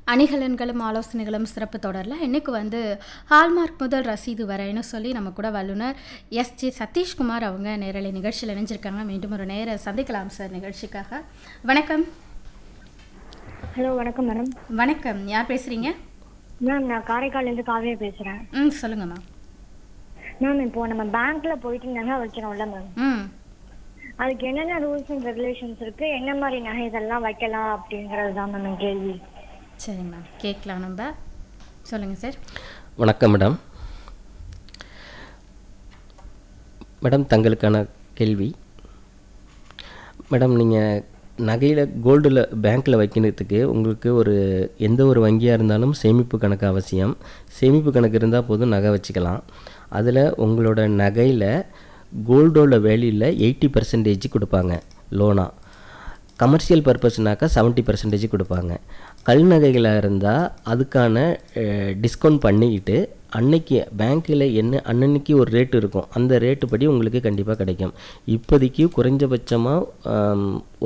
அணிகலன்களும் ஆலோசனைகளும் சிறப்பு தொடரில் இன்னைக்கு வந்து ஹால்மார்க் முதல் ரசீது வரைன்னு சொல்லி நம்ம கூட வல்லுனர் எஸ் ஜே சதீஷ்குமார் அவங்க நேரலை நிகழ்ச்சியில் இணைஞ்சிருக்காங்க மீண்டும் ஒரு நேர சந்திக்கலாம் சார் நிகழ்ச்சிக்காக வணக்கம் ஹலோ வணக்கம் மேடம் வணக்கம் யார் பேசுகிறீங்க மேம் நான் காரைக்கால்லேருந்து காவியா பேசுகிறேன் ம் சொல்லுங்கம்மா மேம் இப்போ நம்ம பேங்க்ல போயிட்டு நகை வைக்கிறோம்ல மேம் ம் அதுக்கு என்னென்ன ரூல்ஸ் அண்ட் ரெகுலேஷன்ஸ் இருக்கு என்ன மாதிரி நகை இதெல்லாம் வைக்கலாம் அப்படிங்கிறது தான் மேம் என் கேள்வி சரிங்க மேம் கேட்கலாம் நம்ம சொல்லுங்கள் சார் வணக்கம் மேடம் மேடம் தங்களுக்கான கேள்வி மேடம் நீங்கள் நகையில் கோல்டில் பேங்க்கில் வைக்கிறதுக்கு உங்களுக்கு ஒரு எந்த ஒரு வங்கியாக இருந்தாலும் சேமிப்பு கணக்கு அவசியம் சேமிப்பு கணக்கு இருந்தால் போதும் நகை வச்சுக்கலாம் அதில் உங்களோட நகையில் கோல்டோட வேல்யூவில் எயிட்டி பர்சன்டேஜ் கொடுப்பாங்க லோனாக கமர்ஷியல் பர்பஸ்னாக்கா செவன்ட்டி பர்சன்டேஜ் கொடுப்பாங்க கல் நகைகளாக இருந்தால் அதுக்கான டிஸ்கவுண்ட் பண்ணிக்கிட்டு அன்னைக்கு பேங்க்கில் என்ன அன்னன்னைக்கு ஒரு ரேட் இருக்கும் அந்த ரேட்டு படி உங்களுக்கு கண்டிப்பாக கிடைக்கும் இப்போதைக்கு குறைஞ்சபட்சமாக